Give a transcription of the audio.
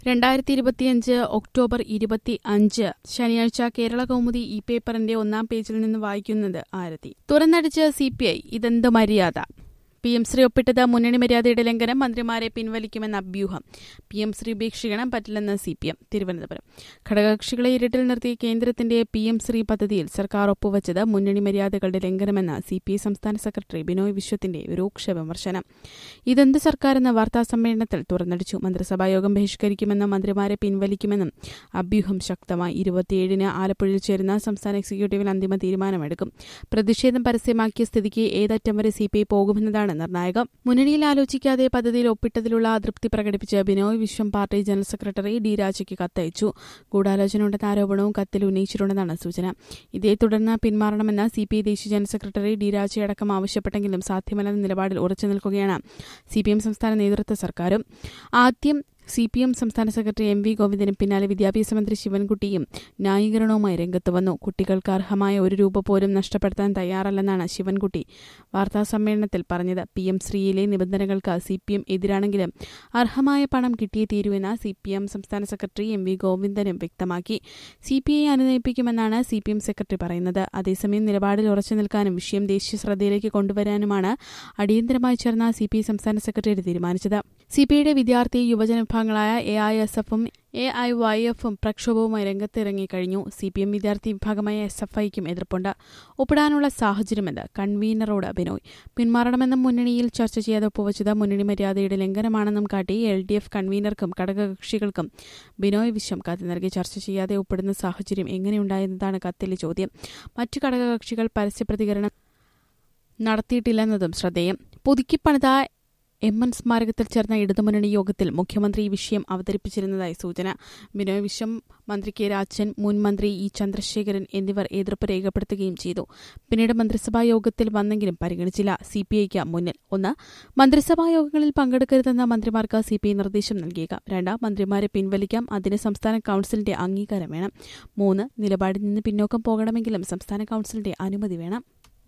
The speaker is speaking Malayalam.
രണ്ടായിരത്തി ഇരുപത്തിയഞ്ച് ഒക്ടോബർ ഇരുപത്തി അഞ്ച് ശനിയാഴ്ച കേരള കൗമുദി ഈ പേപ്പറിന്റെ ഒന്നാം പേജിൽ നിന്ന് വായിക്കുന്നത് ആരതി തുറന്നടിച്ച് സി പി ഐ ഇതെന്ത് മര്യാദ പി എം ശ്രീ ഒപ്പിട്ടത് മുന്നണി മര്യാദയുടെ ലംഘനം മന്ത്രിമാരെ പിൻവലിക്കുമെന്ന അഭ്യൂഹം പി എം ശ്രീ ഉപേക്ഷിക്കണം പറ്റില്ലെന്ന് സി പി എം തിരുവനന്തപുരം ഘടകകക്ഷികളെ ഇരുട്ടിൽ നിർത്തി കേന്ദ്രത്തിന്റെ പി എം ശ്രീ പദ്ധതിയിൽ സർക്കാർ ഒപ്പുവച്ചത് മുന്നണി മര്യാദകളുടെ ലംഘനമെന്ന് സി പി ഐ സംസ്ഥാന സെക്രട്ടറി ബിനോയ് വിശ്വത്തിന്റെ രൂക്ഷ വിമർശനം ഇതെന്ത് സർക്കാരെന്ന് വാർത്താ സമ്മേളനത്തിൽ തുറന്നടിച്ചു മന്ത്രിസഭായോഗം ബഹിഷ്കരിക്കുമെന്നും മന്ത്രിമാരെ പിൻവലിക്കുമെന്നും അഭ്യൂഹം ശക്തമായി ഇരുപത്തിയേഴിന് ആലപ്പുഴയിൽ ചേരുന്ന സംസ്ഥാന എക്സിക്യൂട്ടീവിൽ അന്തിമ തീരുമാനമെടുക്കും പ്രതിഷേധം പരസ്യമാക്കിയ സ്ഥിതിക്ക് ഏതറ്റം വരെ സി പി ഐ പോകുമെന്നതാണ് നിർണായകം മുന്നണിയിൽ ആലോചിക്കാതെ പദ്ധതിയിൽ ഒപ്പിട്ടതിലുള്ള അതൃപ്തി പ്രകടിപ്പിച്ച് Binoy Viswam party general secretary D രാജയ്ക്ക് കത്തയച്ചു ഗൂഢാലോചന ഉണ്ടെന്ന ആരോപണവും കത്തിൽ ഉന്നയിച്ചിട്ടുണ്ടെന്നാണ് സൂചന ഇതേ തുടർന്ന് പിന്മാറണമെന്ന് സി പി ഐ ദേശീയ ജനറൽ സെക്രട്ടറി ഡി രാജയടക്കം ആവശ്യപ്പെട്ടെങ്കിലും സാധ്യമല്ലെന്ന നിലപാടിൽ ഉറച്ചു നിൽക്കുകയാണ് സി പി എം സംസ്ഥാന നേതൃത്വ സർക്കാരും ആദ്യം സി പി എം സംസ്ഥാന സെക്രട്ടറി എം വി ഗോവിന്ദനും പിന്നാലെ വിദ്യാഭ്യാസ മന്ത്രി ശിവൻകുട്ടിയും ന്യായീകരണവുമായി രംഗത്ത് വന്നു കുട്ടികൾക്ക് അർഹമായ ഒരു രൂപ പോലും നഷ്ടപ്പെടുത്താൻ തയ്യാറല്ലെന്നാണ് ശിവൻകുട്ടി വാർത്താ സമ്മേളനത്തിൽ പറഞ്ഞത് പി എം ശ്രീയിലെ നിബന്ധനകൾക്ക് സി പി എം എതിരാണെങ്കിലും അർഹമായ പണം കിട്ടിയേ തീരുവെന്ന് സി പി എം സംസ്ഥാന സെക്രട്ടറി എം വി ഗോവിന്ദനും വ്യക്തമാക്കി സി പി ഐ അനുനയിപ്പിക്കുമെന്നാണ് സി പി എം സെക്രട്ടറി പറയുന്നത് അതേസമയം നിലപാടിൽ ഉറച്ചു നിൽക്കാനും വിഷയം ദേശീയ ശ്രദ്ധയിലേക്ക് കൊണ്ടുവരാനുമാണ് അടിയന്തരമായി ചേർന്ന സി പി ഐ സംസ്ഥാന സെക്രട്ടറി തീരുമാനിച്ചത് സി പി ഐയുടെ വിദ്യാർത്ഥി യുവജന വിഭാഗങ്ങളായ എ ഐ എസ് എഫും എ ഐ വൈ എഫും പ്രക്ഷോഭവുമായി രംഗത്തിറങ്ങിക്കഴിഞ്ഞു സി പി എം വിദ്യാർത്ഥി വിഭാഗമായ എസ് എഫ് ഐക്കും എതിർപ്പുണ്ട് ഒപ്പിടാനുള്ള സാഹചര്യമെന്ന് കൺവീനറോട് ബിനോയ് പിന്മാറണമെന്നും മുന്നണിയിൽ ചർച്ച ചെയ്യാതെ ഒപ്പുവച്ചത് മുന്നണി മര്യാദയുടെ ലംഘനമാണെന്നും കാട്ടി എൽ ഡി എഫ് കൺവീനർക്കും ഘടകകക്ഷികൾക്കും ബിനോയ് വിശ്വം കത്ത് നൽകി ചർച്ച ചെയ്യാതെ ഒപ്പിടുന്ന സാഹചര്യം എങ്ങനെയുണ്ടായെന്നതാണ് കത്തിലെ ചോദ്യം മറ്റു ഘടകകക്ഷികൾ പരസ്യ പ്രതികരണം നടത്തിയിട്ടില്ലെന്നതും ശ്രദ്ധേയം പുതുക്കിപ്പണിത എം എൻ സ്മാരകത്തിൽ ചേർന്ന ഇടതുമുന്നണി യോഗത്തിൽ മുഖ്യമന്ത്രി ഈ വിഷയം അവതരിപ്പിച്ചിരുന്നതായി സൂചന ബിനോയ് വിശ്വം മന്ത്രി കെ രാജൻ മുൻ മന്ത്രി ഇ ചന്ദ്രശേഖരൻ എന്നിവർ എതിർപ്പ് രേഖപ്പെടുത്തുകയും ചെയ്തു പിന്നീട് മന്ത്രിസഭാ യോഗത്തിൽ വന്നെങ്കിലും പരിഗണിച്ചില്ല സി പി ഐക്ക് മുന്നിൽ ഒന്ന് മന്ത്രിസഭാ യോഗങ്ങളിൽ പങ്കെടുക്കരുതെന്ന മന്ത്രിമാർക്ക് സി പി ഐ നിർദ്ദേശം നൽകിയേക്കാം രണ്ട് മന്ത്രിമാരെ പിൻവലിക്കാം അതിന് സംസ്ഥാന കൌൺസിലിന്റെ അംഗീകാരം വേണം മൂന്ന് നിലപാടിൽ നിന്ന് പിന്നോക്കം പോകണമെങ്കിലും സംസ്ഥാന കൌൺസിലിന്റെ അനുമതി വേണം